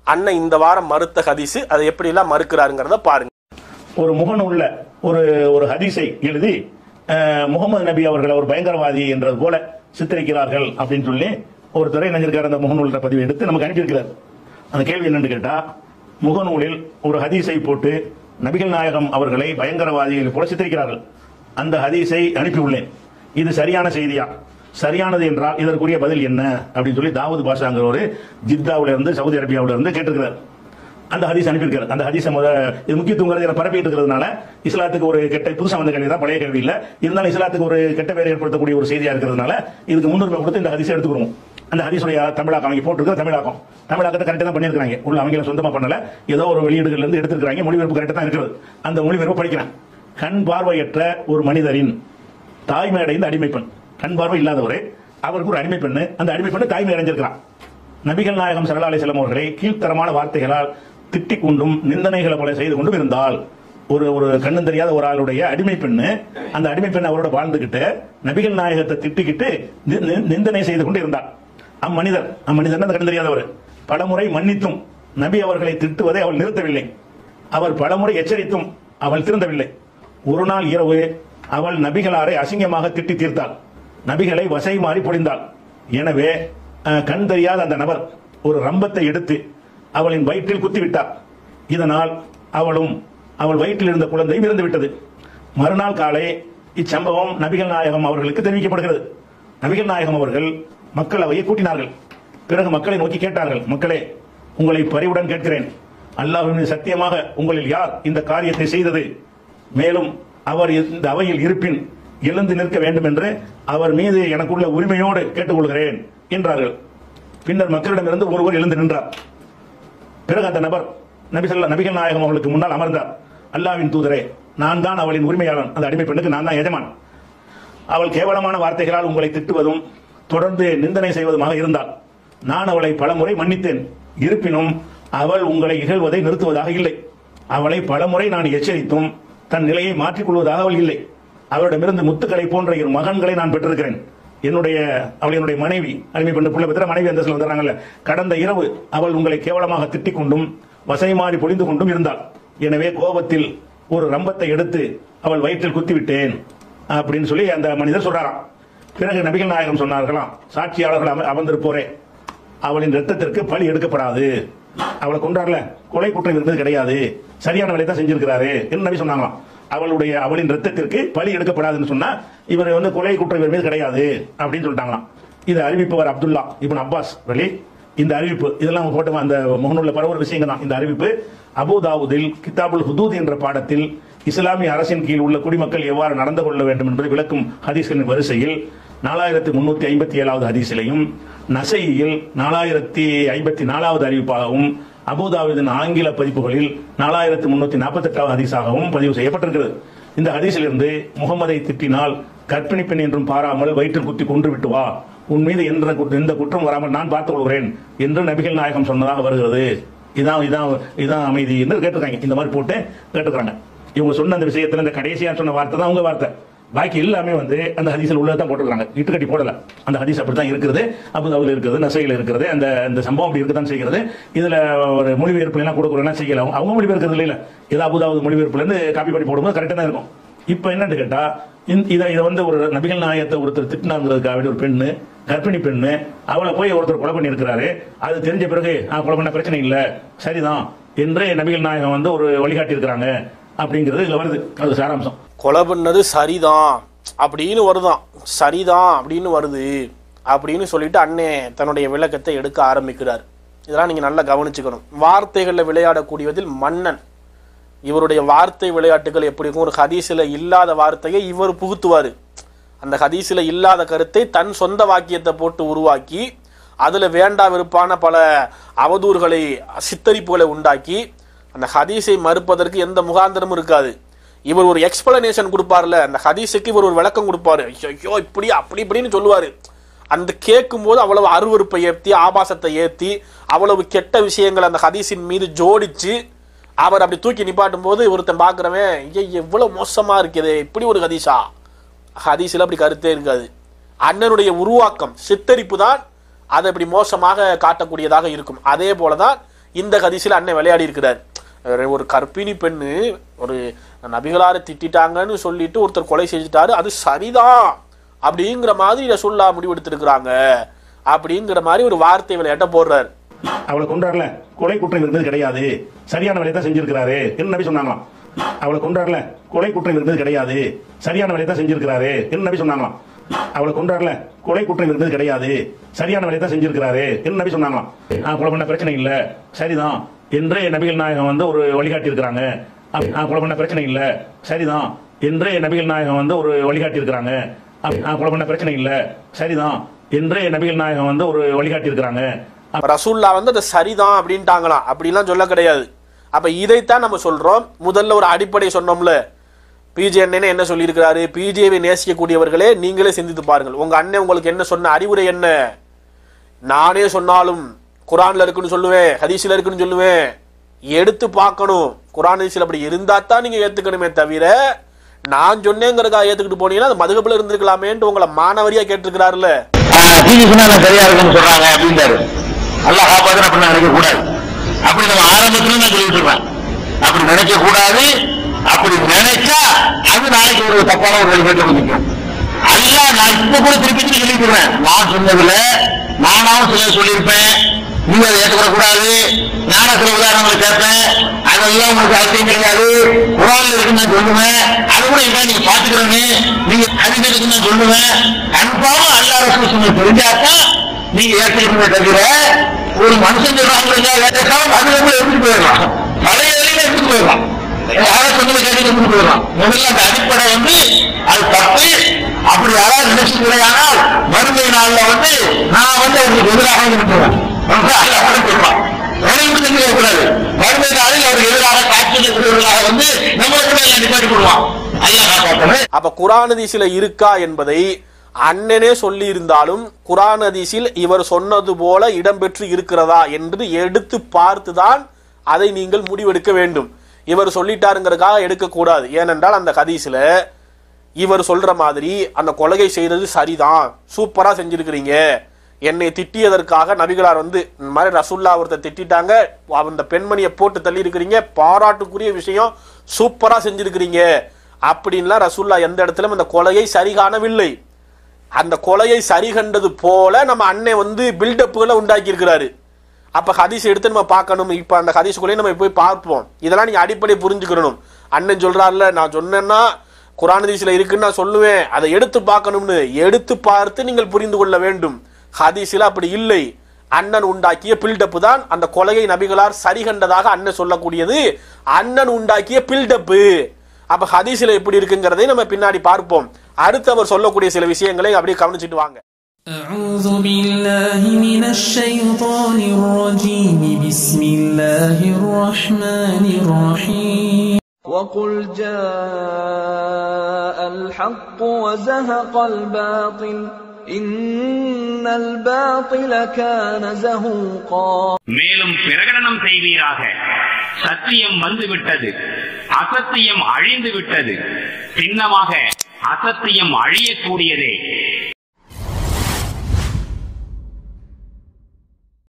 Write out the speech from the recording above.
அண்ணன் இந்த வாரம் மறுத்த ஹதீஸ் அதை எப்படிலாம் மறுக்கிறாருங்கிறத பாருங்க ஒரு முகநூல்ல ஒரு ஒரு ஹதீஸை எழுதி அஹ், முகமது நபி அவர்கள் ஒரு பயங்கரவாதி என்றது போல சித்தரிக்கிறார்கள் அப்படின்னு சொல்லி ஒரு துறை நினைஞ்சிருக்காரு அந்த முகநூல் பதிவை எடுத்து நமக்கு அனுப்பியிருக்கிறார் அந்த கேள்வி என்னன்னு கேட்டா முகநூலில் ஒரு ஹதீஸை போட்டு நபிகள் நாயகம் அவர்களை பயங்கரவாதிகள் போல சித்தரிக்கிறார்கள் அந்த ஹதீஸை அனுப்பியுள்ளேன் இது சரியான செய்தியா சரியானது என்றால் இதற்குரிய பதில் என்ன அப்படின்னு சொல்லி தாவூத் பாஷாங்கிற ஒரு ஜித்தாவுல இருந்து சவுதி அரேபியாவுல இருந்து கேட்டிருக்கிறார் அந்த ஹதீஸ் அனுப்பியிருக்காரு அந்த ஹதீஸை முத இது முக்கியத்துவங்கிறது பரப்பிட்டு இருக்கிறதுனால இஸ்லாத்துக்கு ஒரு கெட்ட புதுசா வந்த கேள்வி தான் பழைய கேள்வி இல்ல இருந்தாலும் இஸ்லாத்துக்கு ஒரு கெட்ட பேர் ஏற்படுத்தக்கூடிய ஒரு செய்தியா இருக்கிறதுனால இதுக்கு முன்னுரிமை கொடுத்து இந்த ஹதீஸை எடுத்துக்கிறோம் அந்த ஹதீஸுடைய தமிழாக்கம் அவங்க போட்டிருக்கிற தமிழாக்கம் தமிழாக்கத்தை கரெக்டாக தான் பண்ணியிருக்காங்க உள்ள அவங்க சொந்தமா பண்ணல ஏதோ ஒரு வெளியீடுகள்ல இருந்து எடுத்திருக்காங்க மொழிபெயர்ப்பு கரெக்டாக தான் இருக்கிறது அந்த மொழிபெயர்ப்பு படிக்கிறேன் கண் பார்வையற்ற ஒரு மனிதரின் தாய்மை அடைந்த அடிமை பெண் கண் பார்வை இல்லாதவரே அவருக்கு ஒரு அடிமை பெண்ணு அந்த அடிமை பெண்ணு தாய்மை அடைஞ்சிருக்கிறான் நபிகள் நாயகம் சல்லா அலிஸ்லாம் அவர்களை கீழ்த்தரமான வார்த்தைகளால் திட்டிக் கொண்டும் நிந்தனைகளை பல செய்து கொண்டும் இருந்தால் ஒரு ஒரு கண்ணு தெரியாத ஒரு ஆளுடைய அடிமை பெண்ணு அந்த அடிமை பெண் அவரோட வாழ்ந்துகிட்டு நபிகள் நாயகத்தை திட்டிக்கிட்டு நி- நி- நிந்தனை செய்து கொண்டு இருந்தார் அம்மனிதர் அம்மனிதர் அந்த கண் தெரியாதவர் பலமுறை மன்னித்தும் நபி அவர்களை திட்டுவதை அவள் நிறுத்தவில்லை அவர் பலமுறை எச்சரித்தும் அவள் திருந்தவில்லை ஒரு நாள் இரவு அவள் நபிகளாரை அசிங்கமாக திட்டி தீர்த்தாள் நபிகளை வசை மாறி பொழிந்தாள் எனவே அஹ், கண் தெரியாத அந்த நபர் ஒரு ரம்பத்தை எடுத்து அவளின் வயிற்றில் குத்திவிட்டார் இதனால் அவளும் அவள் வயிற்றில் இருந்த குழந்தையும் இறந்து விட்டது மறுநாள் காலை இச்சம்பவம் நபிகள் நாயகம் அவர்களுக்கு தெரிவிக்கப்படுகிறது நபிகள் நாயகம் அவர்கள் மக்களவையை கூட்டினார்கள் பிறகு மக்களை நோக்கி கேட்டார்கள் மக்களே உங்களை பரிவுடன் கேட்கிறேன் அல்லாஹ்வின் மீது சத்தியமாக உங்களில் யார் இந்த காரியத்தை செய்தது மேலும் அவர் இந்த அவையில் இருப்பின் எழுந்து நிற்க வேண்டும் என்று அவர் மீது எனக்குள்ள உரிமையோடு கேட்டுக்கொள்கிறேன் என்றார்கள் பின்னர் மக்களிடமிருந்து ஒருவர் எழுந்து நின்றார் பிறகு அந்த நபர் நபி சொல்ல நபிகள் நாயகம் அவர்களுக்கு முன்னால் அமர்ந்தார் அல்லாவின் தூதரே நான் தான் அவளின் உரிமையாளன் அந்த அடிமை பெண்ணுக்கு நான் தான் எஜமான் அவள் கேவலமான வார்த்தைகளால் உங்களை திட்டுவதும் தொடர்ந்து நிந்தனை செய்வதுமாக இருந்தாள் நான் அவளை பலமுறை மன்னித்தேன் இருப்பினும் அவள் உங்களை இகழ்வதை நிறுத்துவதாக இல்லை அவளை பலமுறை நான் எச்சரித்தும் தன் நிலையை மாற்றிக்கொள்வதாக அவள் இல்லை அவளிடமிருந்து முத்துக்களை போன்ற இரு மகன்களை நான் பெற்றிருக்கிறேன் என்னுடைய அவள் என்னுடைய மனைவி அடிமை பெண்ணு புள்ள பெற்ற மனைவி அந்த வந்துடுறாங்கல்ல கடந்த இரவு அவள் உங்களை கேவலமாக திட்டிக் கொண்டும் வசை மாறி பொழிந்து கொண்டும் இருந்தாள் எனவே கோபத்தில் ஒரு ரம்பத்தை எடுத்து அவள் வயிற்றில் குத்திவிட்டேன் அப்படின்னு சொல்லி அந்த மனிதர் சொல்றாராம் பிறகு நபிகள் நாயகம் சொன்னார்களாம் சாட்சியாளர்கள் அம- அமர்ந்திருப்போரே அவளின் ரத்தத்திற்கு பழி எடுக்கப்படாது அவளை கொண்டாடல கொலை குற்றம் இருந்தது கிடையாது சரியான வேலையை தான் செஞ்சிருக்கிறாரு என்று நபி சொன்னாங்களாம் அவளுடைய அவளின் ரத்தத்திற்கு பழி எடுக்கப்படாதுன்னு சொன்னா இவர் வந்து கொலை குற்றம் இவர் மீது கிடையாது அப்படின்னு சொல்லிட்டாங்களாம் இது அறிவிப்பவர் அப்துல்லா இப்னு அப்பாஸ் வழி இந்த அறிவிப்பு இதெல்லாம் போட்டு அந்த முகநூல்ல பரவ விஷயங்கள் தான் இந்த அறிவிப்பு அபுதாவுதில் கிதாபுல் ஹுதூத் என்ற பாடத்தில் இஸ்லாமிய அரசின் கீழ் உள்ள குடிமக்கள் எவ்வாறு நடந்து கொள்ள வேண்டும் என்பதை விளக்கும் ஹதீஸ்களின் வரிசையில் நாலாயிரத்தி முன்னூத்தி ஐம்பத்தி ஏழாவது ஹதீஸிலையும் நசையில் நாலாயிரத்தி ஐம்பத்தி நாலாவது அறிவிப்பாகவும் அபுதாவுதின் ஆங்கில பதிப்புகளில் நாலாயிரத்தி முன்னூத்தி நாற்பத்தி எட்டாவது ஹதீஸாகவும் பதிவு செய்யப்பட்டிருக்கிறது இந்த ஹதீஸிலிருந்து முகமதை திட்டினால் கற்பிணி பெண் என்றும் பாராமல் வயிற்றில் குத்தி கொன்று விட்டு வா உன் மீது என்ற குற்ற- எந்த குற்றம் வராமல் நான் பார்த்துக் கொள்கிறேன் என்று நபிகள் நாயகம் சொன்னதாக வருகிறது இதான் இதான் இதான் அமைதி என்று கேட்டிருக்காங்க இந்த மாதிரி போட்டு கேட்டுக்கிறாங்க இவங்க சொன்ன அந்த விஷயத்துல இந்த கடைசியா சொன்ன வார்த்தை தான் அவங்க வார்த்தை பாக்கி எல்லாமே வந்து அந்த ஹதீஸில் உள்ளதான் போட்டுருக்காங்க இட்டுக்கட்டி போடல அந்த ஹதீஸ் அப்படி தான் இருக்கிறது அபுதாவில் இருக்கிறது நசையில் இருக்கிறது அந்த அந்த சம்பவம் அப்படி இருக்கத்தான் செய்கிறது இதுல ஒரு மொழிபெயர்ப்பு எல்லாம் கொடுக்குறோம்னா செய்யல அவங்க- அவங்க மொழிபெயர்க்கிறது இல்ல ஏதோ அபுதாவது மொழிபெயர்ப்புல இருந்து காப்பி பண்ணி போடும்போது கரெக்டாக தான் இருக்கும் இப்போ என்னன்னு கேட்டா இந்த- இதை இதை வந்து ஒரு நபிகள் நாயகத்தை ஒருத்தர் திட்டினாங்கிறதுக்காக வேண்டி ஒரு பெண்ணு கர்ப்பிணி பெண்ணு அவளை போய் ஒருத்தர் கொலை பண்ணி இருக்கிறாரு அது தெரிஞ்ச பிறகு "ஆ, கொலை பண்ண பிரச்சனை இல்ல சரிதான் என்று நபிகள் நாயகம் வந்து ஒரு வழிகாட்டி இருக்கிறாங்க அப்படிங்கிறது இதுல வருது அது சாராம்சம் கொலை பண்ணது சரிதான் அப்படின்னு வருதாம் சரிதான் அப்படின்னு வருது அப்படின்னு சொல்லிட்டு அண்ணே தன்னுடைய விளக்கத்தை எடுக்க ஆரம்பிக்கிறார் இதெல்லாம் நீங்க நல்லா கவனிச்சுக்கணும் வார்த்தைகளில் விளையாடக்கூடியதில் மன்னன் இவருடைய வார்த்தை விளையாட்டுகள் எப்படி இருக்கும் ஒரு ஹதீஸில் இல்லாத வார்த்தையை இவர் புகுத்துவார் அந்த ஹதீஸில் இல்லாத கருத்தை தன் சொந்த வாக்கியத்தை போட்டு உருவாக்கி அதில் வேண்டா வெறுப்பான பல அவதூறுகளை சித்தரிப்புகளை உண்டாக்கி அந்த ஹதீஸை மறுப்பதற்கு எந்த முகாந்திரமும் இருக்காது இவர் ஒரு எக்ஸ்பிளனேஷன் கொடுப்பார்ல அந்த ஹதீஸுக்கு இவர் ஒரு விளக்கம் கொடுப்பாரு ஐயோ இப்படி அப்படி இப்படின்னு சொல்லுவாரு அந்த கேட்கும்போது அவ்வளவு அருவருப்பை ஏற்றி ஆபாசத்தை ஏற்றி அவ்வளவு கெட்ட விஷயங்களை அந்த ஹதீஸின் மீது ஜோடிச்சு அவர் அப்படி தூக்கி நிப்பாட்டும் போது ஒருத்தன் பார்க்குறவன் ஐயா எவ்வளவு மோசமா இருக்குது இப்படி ஒரு ஹதீஸா ஹதீஸில் அப்படி கருத்தே இருக்காது அண்ணனுடைய உருவாக்கம் சித்தரிப்பு தான் அதை இப்படி மோசமாக காட்டக்கூடியதாக இருக்கும் அதே போல தான் இந்த ஹதீஸில் அண்ணன் விளையாடி இருக்கிறார் ஒரு- ஒரு கர்ப்பிணி பெண்ணு ஒரு நபிகளாரை திட்டிட்டாங்கன்னு சொல்லிட்டு ஒருத்தர் கொலை செஞ்சுட்டாரு அது சரிதான் அப்படிங்கிற மாதிரி ரசூல்லா முடிவெடுத்திருக்கிறாங்க அப்படிங்கிற மாதிரி ஒரு வார்த்தை விளையாட்ட போடுறாரு அவளை கொண்டாடல கொலை குற்றம் இருந்தது கிடையாது சரியான வேலையை தான் செஞ்சிருக்கிறாரு என்ன நபி சொன்னாங்களாம் அவளை கொண்டாடல கொலை குற்றம் இருந்தது கிடையாது சரியான வேலையை தான் செஞ்சிருக்கிறாரு என்ன நபி சொன்னாங்களாம் அவளை கொண்டாடல கொலை குற்றம் இருந்தது கிடையாது சரியான வேலையை தான் செஞ்சிருக்கிறாரு என்ன நபி சொன்னாங்களாம் ஆ, கொலை பண்ண பிரச்சனை இல்ல சரிதான் என்று நபிகள் நாயகம் வந்து ஒரு வழிகாட்டி இருக்கிறாங்க கொலை பண்ண பிரச்சனை இல்ல சரிதான் என்று நபிகள் நாயகம் வந்து ஒரு வழிகாட்டி இருக்கிறாங்க கொலை பண்ண பிரச்சனை இல்ல சரிதான் என்று நபிகள் நாயகம் வந்து ஒரு வழிகாட்டி இருக்கிறாங்க ரசூல்லா வந்து அது சரிதான் அப்படின்ட்டாங்களாம் அப்படிலாம் சொல்ல கிடையாது அப்ப இதைத்தான் நம்ம சொல்றோம் முதல்ல ஒரு அடிப்படை சொன்னோம்ல பிஜே அண்ணன் என்ன சொல்லியிருக்கிறாரு பிஜேவை நேசிக்கக்கூடியவர்களே நீங்களே சிந்தித்து பாருங்கள் உங்க அண்ணன் உங்களுக்கு என்ன சொன்ன அறிவுரை என்ன நானே சொன்னாலும் குரான்ல இருக்குன்னு சொல்லுவேன் ஹதீஸ்ல இருக்குன்னு சொல்லுவேன் எடுத்து பார்க்கணும் குரான் ஹதீஸ்ல அப்படி இருந்தா தான் நீங்க ஏத்துக்கணுமே தவிர நான் சொன்னேங்கிறதுக்காக ஏத்துக்கிட்டு போனீங்கன்னா அது மதுகப்புல இருந்திருக்கலாமேன்ட்டு உங்களை மாணவரியா கேட்டிருக்கிறாருல்ல டிவி சொன்னா நான் சரியா இருக்குன்னு சொல்றாங்க அப்படின்றாரு அல்லாஹ் காப்பாத்து அப்படி நினைக்க கூடாது அப்படி நம்ம ஆரம்பத்துல நான் சொல்லிட்டு இருக்கேன் அப்படி நினைக்க கூடாது அப்படி நினைச்சா அது நாளைக்கு ஒரு தப்பான ஒரு வழிபாட்டு நிற்கும் அல்லாஹ் நான் இப்ப கூட திருப்பி சொல்லிக்கிறேன் நான் சொன்னதுல நானாவும் சில சொல்லியிருப்பேன் நீங்க அதை ஏற்றுக்கிற கூடாது நானே சில உதாரணங்களை கேட்பேன் அதெல்லாம் உங்களுக்கு அவசியம் கிடையாது குரான்ல இருக்குன்னு நான் சொல்லுவேன் அது கூட இதான் நீங்க பாத்துக்கிறேன்னு நீங்க அதிகம் இருக்குன்னு நான் சொல்லுவேன் கன்ஃபார்மா அல்லா ரசூல் சொன்ன தெரிஞ்சாதான் நீங்க ஏற்றுக்கணுமே தவிர ஒரு மனுஷன் சொல்றாங்க ஏற்காலம் அது கூட எடுத்துட்டு போயிடலாம் பழைய வேலையில எடுத்துட்டு போயிடலாம் யாரோ சொன்னதை கேட்டு எடுத்துட்டு போயிடலாம் முதல்ல அந்த அடிப்படை வந்து அது தப்பு அப்படி யாராவது நினைச்சுக்கிறானால் மறுமை நாள்ல வந்து நான் வந்து உங்களுக்கு எதிராக இருக்கிறேன் கூடாது மறுமை நாளில் அவருக்கு எதிராக காட்சி இருக்கிறவர்களாக வந்து நம்மளுக்கு மேல நிப்பாட்டி போடுவான் ஐயா காப்பாற்றணும் அப்ப குரான் ஹதீஸில் இருக்கா என்பதை அண்ணனே சொல்லி இருந்தாலும் குரான் ஹதீஸில் இவர் சொன்னது போல இடம்பெற்று இருக்கிறதா என்று எடுத்து பார்த்துதான் அதை நீங்கள் முடிவெடுக்க வேண்டும் இவர் சொல்லிட்டாருங்கிறதுக்காக எடுக்கக்கூடாது ஏனென்றால் அந்த ஹதீஸ்ல இவர் சொல்ற மாதிரி அந்த கொலையை செய்தது சரிதான் சூப்பரா செஞ்சிருக்கிறீங்க என்னை திட்டியதற்காக நபிகளார் வந்து இந்த மாதிரி ரசுல்லா ஒருத்தர் திட்டிட்டாங்க அந்த பெண்மணியை போட்டு தள்ளி இருக்கிறீங்க பாராட்டுக்குரிய விஷயம் சூப்பரா செஞ்சிருக்கிறீங்க அப்படின்லாம் ரசுல்லா எந்த இடத்திலும் அந்த கொலையை சரி காணவில்லை அந்த கொலையை சரி கண்டது போல நம்ம அண்ணன் வந்து பில்டப்புகளை உண்டாக்கி இருக்கிறாரு அப்ப ஹதீஸ் எடுத்து நம்ம பார்க்கணும் இப்ப அந்த ஹதீஸுக்குள்ளே நம்ம போய் பார்ப்போம் இதெல்லாம் நீங்க அடிப்படை புரிஞ்சுக்கணும் அண்ணன் சொல்றாருல நான் சொன்னேன்னா குரான் ஹதீஸ்ல இருக்குன்னு நான் சொல்லுவேன் அதை எடுத்து பார்க்கணும்னு எடுத்து பார்த்து நீங்கள் புரிந்து கொள்ள வேண்டும் ஹதீஸில் அப்படி இல்லை அண்ணன் உண்டாக்கிய பில்டப்பு தான் அந்த கொலையை நபிகளார் சரி கண்டதாக அண்ணன் சொல்லக்கூடியது அண்ணன் உண்டாக்கிய பில்டப்பு அப்ப ஹதீஸ்ல எப்படி இருக்குங்கிறதை நம்ம பின்னாடி பார்ப்போம் அடுத்து அவர் சொல்லக்கூடிய சில விஷயங்களை அப்படியே கவனிச்சிட்டு வாங்க أعوذ بالله من الشيطان الرجيم بسم الله الرحمن الرحيم وقل جاء الحق وزهق الباطل إن الباطل كان زهوقا மேலும் பிரகடனம் செய்வீராக சத்தியம் வந்துவிட்டது அசத்தியம் அழிந்து விட்டது சின்னமாக அசத்தியம் அழியக்கூடியதே